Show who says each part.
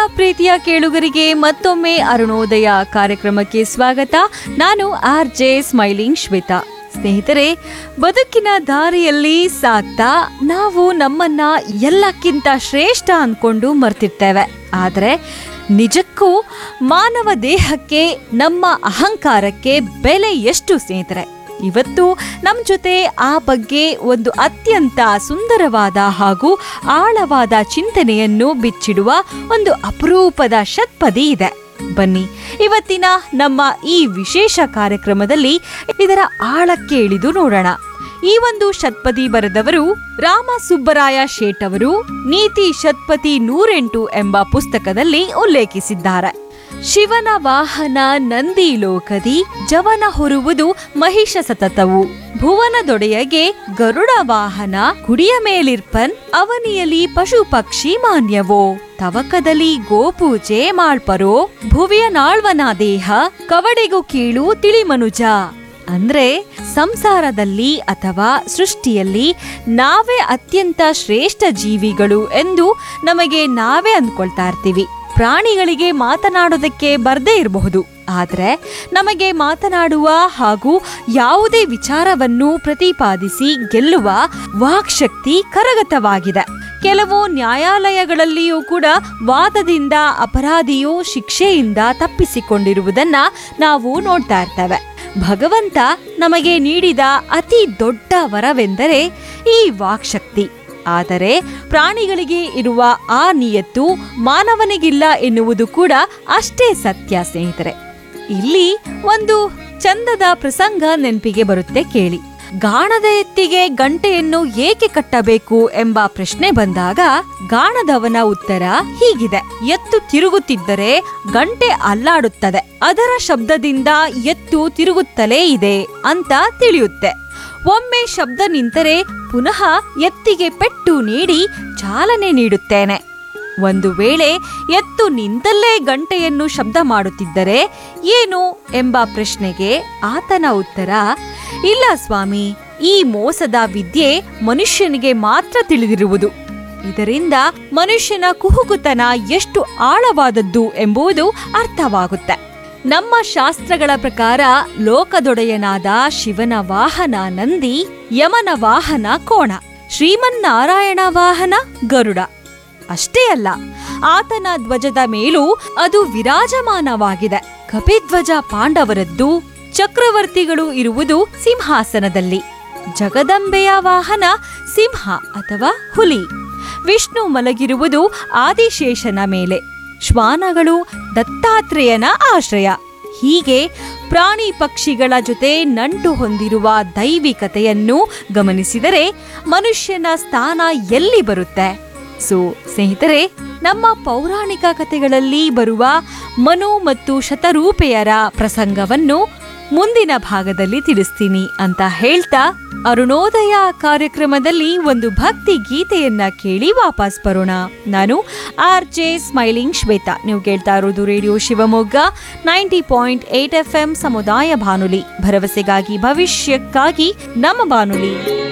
Speaker 1: ಪ್ರೀತಿಯ ಕೇಳುಗರಿಗೆ ಮತ್ತೊಮ್ಮೆ ಅರುಣೋದಯ ಕಾರ್ಯಕ್ರಮಕ್ಕೆ ಸ್ವಾಗತ ನಾನು ಆರ್ ಜೆ ಸ್ಮೈಲಿಂಗ್ ಶ್ವೇತಾ ಸ್ನೇಹಿತರೆ ಬದುಕಿನ ದಾರಿಯಲ್ಲಿ ಸಾಕ್ತಾ ನಾವು ನಮ್ಮನ್ನ ಎಲ್ಲಕ್ಕಿಂತ ಶ್ರೇಷ್ಠ ಅನ್ಕೊಂಡು ಮರ್ತಿರ್ತೇವೆ ಆದರೆ ನಿಜಕ್ಕೂ ಮಾನವ ದೇಹಕ್ಕೆ ನಮ್ಮ ಅಹಂಕಾರಕ್ಕೆ ಬೆಲೆ ಎಷ್ಟು ಸ್ನೇಹಿತರೆ ಇವತ್ತು ನಮ್ಮ ಜೊತೆ ಆ ಬಗ್ಗೆ ಒಂದು ಅತ್ಯಂತ ಸುಂದರವಾದ ಹಾಗೂ ಆಳವಾದ ಚಿಂತನೆಯನ್ನು ಬಿಚ್ಚಿಡುವ ಒಂದು ಅಪರೂಪದ ಷಟ್ಪದಿ ಇದೆ ಬನ್ನಿ ಇವತ್ತಿನ ನಮ್ಮ ಈ ವಿಶೇಷ ಕಾರ್ಯಕ್ರಮದಲ್ಲಿ ಇದರ ಆಳಕ್ಕೆ ಇಳಿದು ನೋಡೋಣ ಈ ಒಂದು ಷಟ್ಪದಿ ಬರೆದವರು ರಾಮ ಸುಬ್ಬರಾಯ ಶೇಟ್ ಅವರು ನೀತಿ ಷಟ್ಪತಿ ನೂರೆಂಟು ಎಂಬ ಪುಸ್ತಕದಲ್ಲಿ ಉಲ್ಲೇಖಿಸಿದ್ದಾರೆ ಶಿವನ ವಾಹನ ನಂದಿ ಲೋಕದಿ ಜವನ ಹೊರುವುದು ಮಹಿಷ ಸತತವು ಭುವನದೊಡೆಯಗೆ ಗರುಡ ವಾಹನ ಕುಡಿಯ ಮೇಲಿರ್ಪನ್ ಅವನಿಯಲಿ ಪಶು ಪಕ್ಷಿ ಮಾನ್ಯವೋ ತವಕದಲ್ಲಿ ಗೋಪೂಜೆ ಮಾಳ್ಪರೋ ಭುವಿಯ ನಾಳ್ವನ ದೇಹ ಕವಡೆಗೂ ಕೀಳು ತಿಳಿಮನುಜ ಅಂದ್ರೆ ಸಂಸಾರದಲ್ಲಿ ಅಥವಾ ಸೃಷ್ಟಿಯಲ್ಲಿ ನಾವೇ ಅತ್ಯಂತ ಶ್ರೇಷ್ಠ ಜೀವಿಗಳು ಎಂದು ನಮಗೆ ನಾವೇ ಅಂದ್ಕೊಳ್ತಾ ಇರ್ತೀವಿ ಪ್ರಾಣಿಗಳಿಗೆ ಮಾತನಾಡೋದಕ್ಕೆ ಬರ್ದೇ ಇರಬಹುದು ಆದರೆ ನಮಗೆ ಮಾತನಾಡುವ ಹಾಗೂ ಯಾವುದೇ ವಿಚಾರವನ್ನು ಪ್ರತಿಪಾದಿಸಿ ಗೆಲ್ಲುವ ವಾಕ್ಶಕ್ತಿ ಕರಗತವಾಗಿದೆ ಕೆಲವು ನ್ಯಾಯಾಲಯಗಳಲ್ಲಿಯೂ ಕೂಡ ವಾದದಿಂದ ಅಪರಾಧಿಯು ಶಿಕ್ಷೆಯಿಂದ ತಪ್ಪಿಸಿಕೊಂಡಿರುವುದನ್ನ ನಾವು ನೋಡ್ತಾ ಇರ್ತೇವೆ ಭಗವಂತ ನಮಗೆ ನೀಡಿದ ಅತಿ ದೊಡ್ಡ ವರವೆಂದರೆ ಈ ವಾಕ್ಶಕ್ತಿ ಆದರೆ ಪ್ರಾಣಿಗಳಿಗೆ ಇರುವ ಆ ನಿಯತ್ತು ಮಾನವನಿಗಿಲ್ಲ ಎನ್ನುವುದು ಕೂಡ ಅಷ್ಟೇ ಸತ್ಯ ಸ್ನೇಹಿತರೆ ಇಲ್ಲಿ ಒಂದು ಚಂದದ ಪ್ರಸಂಗ ನೆನಪಿಗೆ ಬರುತ್ತೆ ಕೇಳಿ ಗಾಣದ ಎತ್ತಿಗೆ ಗಂಟೆಯನ್ನು ಏಕೆ ಕಟ್ಟಬೇಕು ಎಂಬ ಪ್ರಶ್ನೆ ಬಂದಾಗ ಗಾಣದವನ ಉತ್ತರ ಹೀಗಿದೆ ಎತ್ತು ತಿರುಗುತ್ತಿದ್ದರೆ ಗಂಟೆ ಅಲ್ಲಾಡುತ್ತದೆ ಅದರ ಶಬ್ದದಿಂದ ಎತ್ತು ತಿರುಗುತ್ತಲೇ ಇದೆ ಅಂತ ತಿಳಿಯುತ್ತೆ ಒಮ್ಮೆ ಶಬ್ದ ನಿಂತರೆ ಪುನಃ ಎತ್ತಿಗೆ ಪೆಟ್ಟು ನೀಡಿ ಚಾಲನೆ ನೀಡುತ್ತೇನೆ ಒಂದು ವೇಳೆ ಎತ್ತು ನಿಂತಲ್ಲೇ ಗಂಟೆಯನ್ನು ಶಬ್ದ ಮಾಡುತ್ತಿದ್ದರೆ ಏನು ಎಂಬ ಪ್ರಶ್ನೆಗೆ ಆತನ ಉತ್ತರ ಇಲ್ಲ ಸ್ವಾಮಿ ಈ ಮೋಸದ ವಿದ್ಯೆ ಮನುಷ್ಯನಿಗೆ ಮಾತ್ರ ತಿಳಿದಿರುವುದು ಇದರಿಂದ ಮನುಷ್ಯನ ಕುಹುಕುತನ ಎಷ್ಟು ಆಳವಾದದ್ದು ಎಂಬುದು ಅರ್ಥವಾಗುತ್ತೆ ನಮ್ಮ ಶಾಸ್ತ್ರಗಳ ಪ್ರಕಾರ ಲೋಕದೊಡೆಯನಾದ ಶಿವನ ವಾಹನ ನಂದಿ ಯಮನ ವಾಹನ ಕೋಣ ಶ್ರೀಮನ್ನಾರಾಯಣ ವಾಹನ ಗರುಡ ಅಷ್ಟೇ ಅಲ್ಲ ಆತನ ಧ್ವಜದ ಮೇಲೂ ಅದು ವಿರಾಜಮಾನವಾಗಿದೆ ಕಪಿಧ್ವಜ ಪಾಂಡವರದ್ದು ಚಕ್ರವರ್ತಿಗಳು ಇರುವುದು ಸಿಂಹಾಸನದಲ್ಲಿ ಜಗದಂಬೆಯ ವಾಹನ ಸಿಂಹ ಅಥವಾ ಹುಲಿ ವಿಷ್ಣು ಮಲಗಿರುವುದು ಆದಿಶೇಷನ ಮೇಲೆ ಶ್ವಾನಗಳು ದತ್ತಾತ್ರೇಯನ ಆಶ್ರಯ ಹೀಗೆ ಪ್ರಾಣಿ ಪಕ್ಷಿಗಳ ಜೊತೆ ನಂಟು ಹೊಂದಿರುವ ದೈವಿಕತೆಯನ್ನು ಗಮನಿಸಿದರೆ ಮನುಷ್ಯನ ಸ್ಥಾನ ಎಲ್ಲಿ ಬರುತ್ತೆ ಸೊ ಸ್ನೇಹಿತರೆ ನಮ್ಮ ಪೌರಾಣಿಕ ಕಥೆಗಳಲ್ಲಿ ಬರುವ ಮನು ಮತ್ತು ಶತರೂಪೆಯರ ಪ್ರಸಂಗವನ್ನು ಮುಂದಿನ ಭಾಗದಲ್ಲಿ ತಿಳಿಸ್ತೀನಿ ಅಂತ ಹೇಳ್ತಾ ಅರುಣೋದಯ ಕಾರ್ಯಕ್ರಮದಲ್ಲಿ ಒಂದು ಭಕ್ತಿ ಗೀತೆಯನ್ನ ಕೇಳಿ ವಾಪಸ್ ಬರೋಣ ನಾನು ಆರ್ ಜೆ ಸ್ಮೈಲಿಂಗ್ ಶ್ವೇತಾ ನೀವು ಕೇಳ್ತಾ ಇರೋದು radio Shivamogga ninety point eight F M ಸಮುದಾಯ ಬಾನುಲಿ ಭರವಸೆಗಾಗಿ ಭವಿಷ್ಯಕ್ಕಾಗಿ ನಮ್ಮ ಬಾನುಲಿ